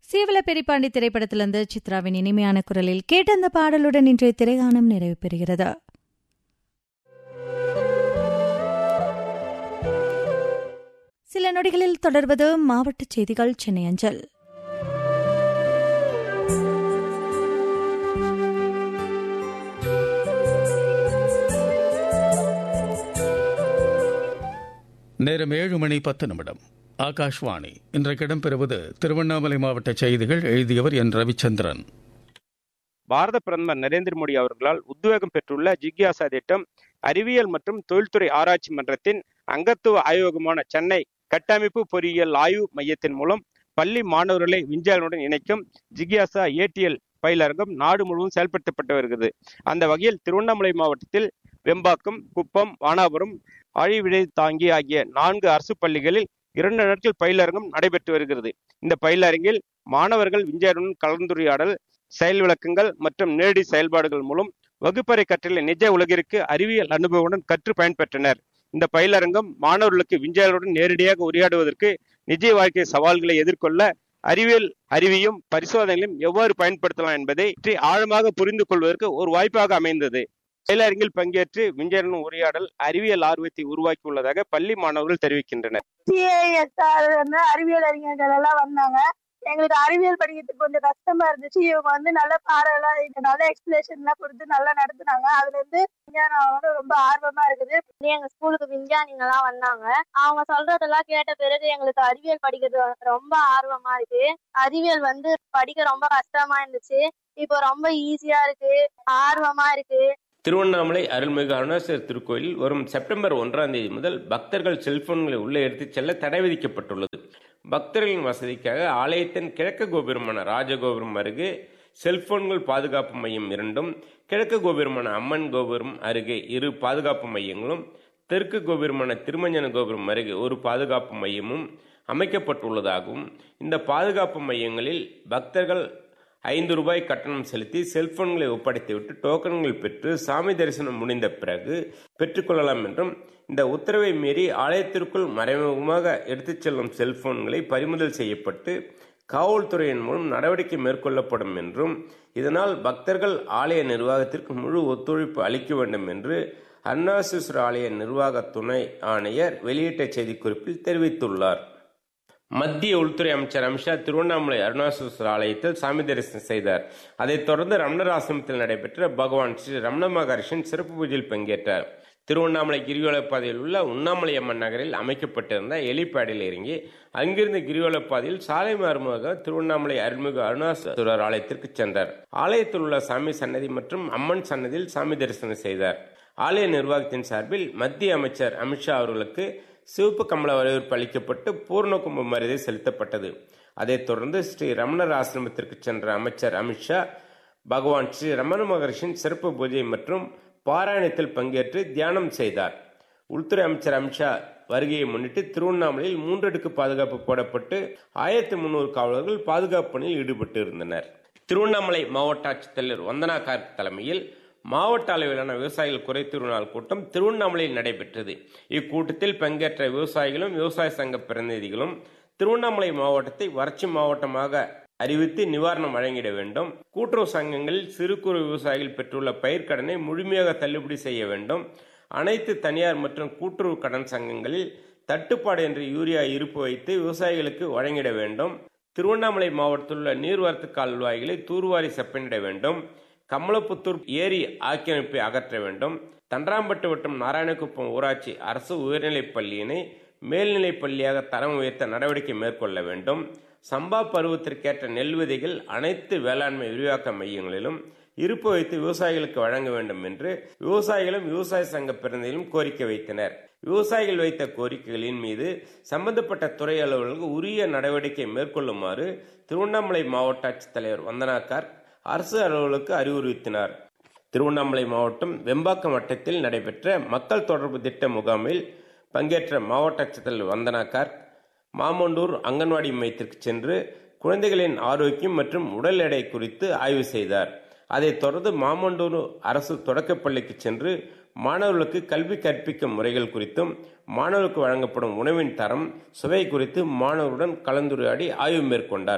சீவல பெரிப்பாண்டி திரைப்படத்திலிருந்து சித்ராவின் இனிமையான குரலில் கேட்ட அந்த பாடலுடன் இன்றைய திரைகாணம் நிறைவு பெறுகிறது சில நொடிகளில் தொடர்வது மாவட்ட செய்திகள் சென்னை அஞ்சல் நேரம் ஏழு மணி பத்து நிமிடம் ஆகாஷ்வாணி இன்றைக்கு இடம்பெறுவது திருவண்ணாமலை மாவட்ட செய்திகள் எழுதியவர் என் ரவிச்சந்திரன் பாரத பிரதமர் நரேந்திர மோடி அவர்களால் உத்வேகம் பெற்றுள்ள ஜிக்யாசா திட்டம் அறிவியல் மற்றும் தொழில்துறை ஆராய்ச்சி மன்றத்தின் அங்கத்துவ ஆய்வகமான சென்னை கட்டமைப்பு பொறியியல் ஆய்வு மையத்தின் மூலம் பள்ளி மாணவர்களை விஞ்ஞானியுடன் இணைக்கும் ஜிக்யாசா ஏடிஎல் பயிலரங்கம் நாடு முழுவதும் செயல்படுத்தப்பட்டு வருகிறது அந்த வகையில் திருவண்ணாமலை மாவட்டத்தில் வெம்பாக்கம் குப்பம் வானாபுரம் ஆழிவிடை தாங்கி ஆகிய நான்கு அரசு பள்ளிகளில் இரண்டு நாட்கள் பயிலரங்கம் நடைபெற்று வருகிறது இந்த பயிலரங்கில் மாணவர்கள் விஞ்ஞானியுடன் கலந்துரையாடல் செயல் விளக்கங்கள் மற்றும் நேரடி செயல்பாடுகள் மூலம் வகுப்பறை கற்றலை நிஜ உலகிற்கு அறிவியல் அனுபவத்துடன் கற்று பயன்பெற்றனர் இந்த பயிலரங்கம் மாணவர்களுக்கு விஞ்ஞானிகளுடன் நேரடியாக உரையாடுவதற்கு நிஜ வாழ்க்கை சவால்களை எதிர்கொள்ள அறிவியல் அறிவியும் பரிசோதனைகளையும் எவ்வாறு பயன்படுத்தலாம் என்பதை பற்றி ஆழமாக புரிந்து கொள்வதற்கு ஒரு வாய்ப்பாக அமைந்தது பயிலரங்கில் பங்கேற்று விஞ்ஞானின் உரையாடல் அறிவியல் ஆர்வத்தை உருவாக்கியுள்ளதாக பள்ளி மாணவர்கள் தெரிவிக்கின்றனர் சிஐஎஸ்ஆர் அறிவியல் அறிஞர்கள் எல்லாம் வந்தாங்க எங்களுக்கு அறிவியல் படிக்கிறதுக்கு கொஞ்சம் கஷ்டமா இருந்துச்சு இவங்க வந்து நல்ல பாடம் எல்லாம் இங்க நல்ல எக்ஸ்பிளேஷன் எல்லாம் கொடுத்து நல்லா நடத்துனாங்க அதுல இருந்து விஞ்ஞானம் வந்து ரொம்ப ஆர்வமா இருக்குது எங்க ஸ்கூலுக்கு விஞ்ஞானிங்க எல்லாம் வந்தாங்க அவங்க சொல்றதெல்லாம் கேட்ட பிறகு எங்களுக்கு அறிவியல் படிக்கிறது ரொம்ப ஆர்வமா இருக்கு அறிவியல் வந்து படிக்க ரொம்ப கஷ்டமா இருந்துச்சு இப்போ ரொம்ப ஈஸியா இருக்கு ஆர்வமா இருக்கு திருவண்ணாமலை அருள்மிகு அருணாச்சலர் திருக்கோயில் வரும் செப்டம்பர் ஒன்றாம் தேதி முதல் பக்தர்கள் செல்போன்களை உள்ளே எடுத்துச் செல்ல தடை விதிக்கப்பட்டுள்ளது பக்தர்களின் வசதிக்காக ஆலயத்தின் கிழக்கு கோபுரமான ராஜகோபுரம் அருகே செல்போன்கள் பாதுகாப்பு மையம் இரண்டும் கிழக்கு கோபுரமான அம்மன் கோபுரம் அருகே இரு பாதுகாப்பு மையங்களும் தெற்கு கோபுரமான திருமஞ்சன கோபுரம் அருகே ஒரு பாதுகாப்பு மையமும் அமைக்கப்பட்டுள்ளதாகவும் இந்த பாதுகாப்பு மையங்களில் பக்தர்கள் ஐந்து ரூபாய் கட்டணம் செலுத்தி செல்போன்களை ஒப்படைத்துவிட்டு டோக்கன்கள் பெற்று சாமி தரிசனம் முடிந்த பிறகு பெற்றுக்கொள்ளலாம் என்றும் இந்த உத்தரவை மீறி ஆலயத்திற்குள் மறைமுகமாக எடுத்துச் செல்லும் செல்போன்களை பறிமுதல் செய்யப்பட்டு காவல்துறையின் மூலம் நடவடிக்கை மேற்கொள்ளப்படும் என்றும் இதனால் பக்தர்கள் ஆலய நிர்வாகத்திற்கு முழு ஒத்துழைப்பு அளிக்க வேண்டும் என்று அருணாசேஸ்வர ஆலய நிர்வாக துணை ஆணையர் வெளியிட்ட செய்திக்குறிப்பில் தெரிவித்துள்ளார் மத்திய உள்துறை அமைச்சர் அமித்ஷா திருவண்ணாமலை அருணாசலேஸ்வர ஆலயத்தில் சாமி தரிசனம் செய்தார் அதைத் தொடர்ந்து ரமணர் ஆசிரமத்தில் நடைபெற்ற பகவான் ஸ்ரீ ரமண மகர்ஷின் சிறப்பு பூஜையில் பங்கேற்றார் திருவண்ணாமலை கிரிவலப்பாதையில் உள்ள உண்ணாமலை அம்மன் நகரில் அமைக்கப்பட்டிருந்த எலிப்பேடில் இறங்கி அங்கிருந்த கிரிவலப்பாதையில் சாலை மாறுமுக திருவண்ணாமலை அருள்மிகு அருணாசலேஸ்வரர் ஆலயத்திற்கு சென்றார் ஆலயத்தில் உள்ள சாமி சன்னதி மற்றும் அம்மன் சன்னதியில் சாமி தரிசனம் செய்தார் ஆலய நிர்வாகத்தின் சார்பில் மத்திய அமைச்சர் அமித்ஷா அவர்களுக்கு சிவப்பு கமல வரவேற்பு அளிக்கப்பட்டு பூர்ண கும்ப மரியாதை செலுத்தப்பட்டது அதைத் தொடர்ந்து ஸ்ரீ ரமணர் ஆசிரமத்திற்கு சென்ற அமைச்சர் அமித்ஷா பகவான் ஸ்ரீ ரமண மகர்ஷின் சிறப்பு பூஜை மற்றும் பாராயணத்தில் பங்கேற்று தியானம் செய்தார் உள்துறை அமைச்சர் அமித்ஷா வருகையை முன்னிட்டு திருவண்ணாமலையில் மூன்றடுக்கு பாதுகாப்பு போடப்பட்டு ஆயிரத்தி முன்னூறு காவலர்கள் பாதுகாப்பு பணியில் ஈடுபட்டு இருந்தனர் திருவண்ணாமலை மாவட்ட ஆட்சித்தலைவர் வந்தனா கார்க் தலைமையில் மாவட்ட அளவிலான விவசாயிகள் குறைதீர்வு நாள் கூட்டம் திருவண்ணாமலையில் நடைபெற்றது இக்கூட்டத்தில் பங்கேற்ற விவசாயிகளும் விவசாய சங்க பிரதிநிதிகளும் திருவண்ணாமலை மாவட்டத்தை வறட்சி மாவட்டமாக அறிவித்து நிவாரணம் வழங்கிட வேண்டும் கூட்டுறவு சங்கங்களில் சிறு குறு விவசாயிகள் பெற்றுள்ள பயிர்க்கடனை முழுமையாக தள்ளுபடி செய்ய வேண்டும் அனைத்து தனியார் மற்றும் கூட்டுறவு கடன் சங்கங்களில் தட்டுப்பாடு என்று யூரியா இருப்பு வைத்து விவசாயிகளுக்கு வழங்கிட வேண்டும் திருவண்ணாமலை மாவட்டத்தில் உள்ள நீர்வரத்து கால்வாய்களை தூர்வாரி செப்பனிட வேண்டும் கமலப்புத்தூர் ஏரி ஆக்கிரமிப்பை அகற்ற வேண்டும் தண்டராம்பட்டு வட்டம் நாராயணகுப்பம் ஊராட்சி அரசு உயர்நிலைப் பள்ளியினை மேல்நிலைப் பள்ளியாக தரம் உயர்த்த நடவடிக்கை மேற்கொள்ள வேண்டும் சம்பா பருவத்திற்கேற்ற நெல் விதைகள் அனைத்து வேளாண்மை விரிவாக்க மையங்களிலும் இருப்பு வைத்து விவசாயிகளுக்கு வழங்க வேண்டும் என்று விவசாயிகளும் விவசாய சங்க பிரதிநிதிகளும் கோரிக்கை வைத்தனர் விவசாயிகள் வைத்த கோரிக்கைகளின் மீது சம்பந்தப்பட்ட துறை அலுவலர்கள் உரிய நடவடிக்கை மேற்கொள்ளுமாறு திருவண்ணாமலை மாவட்ட ஆட்சித்தலைவர் வந்தனாக்கார் அரசு அலுவலருக்கு அறிவுறுத்தினார் திருவண்ணாமலை மாவட்டம் வெம்பாக்கம் வட்டத்தில் நடைபெற்ற மக்கள் தொடர்பு திட்ட முகாமில் பங்கேற்ற மாவட்ட ஆட்சித்தலைவர் வந்தனாக்கார் மாமண்டூர் அங்கன்வாடி மையத்திற்கு சென்று குழந்தைகளின் ஆரோக்கியம் மற்றும் உடல் எடை குறித்து ஆய்வு செய்தார் அதைத் தொடர்ந்து மாமண்டூர் அரசு தொடக்கப்பள்ளிக்கு சென்று மாணவர்களுக்கு கல்வி கற்பிக்கும் முறைகள் குறித்தும் மாணவர்களுக்கு வழங்கப்படும் உணவின் தரம் சுவை குறித்து மாணவருடன் கலந்துரையாடி ஆய்வு மேற்கொண்டார்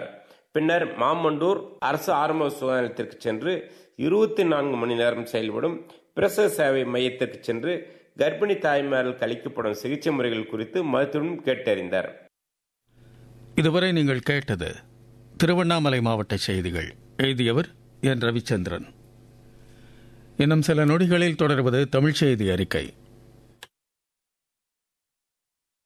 பின்னர் மாமண்டூர் அரசு ஆரம்ப சுகாதார நிலையத்திற்கு சென்று இருபத்தி நான்கு மணி நேரம் செயல்படும் பிரசவ சேவை மையத்திற்கு சென்று கர்ப்பிணி தாய்மார்களுக்கு அளிக்கப்படும் சிகிச்சை முறைகள் குறித்து மருத்துவம் கேட்டறிந்தார் இதுவரை நீங்கள் கேட்டது திருவண்ணாமலை மாவட்ட செய்திகள் எழுதியவர் என் ரவிச்சந்திரன் இன்னும் சில நொடிகளில் தொடர்வது தமிழ் செய்தி அறிக்கை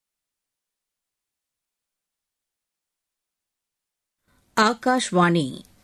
ஆகாஷ்வாணி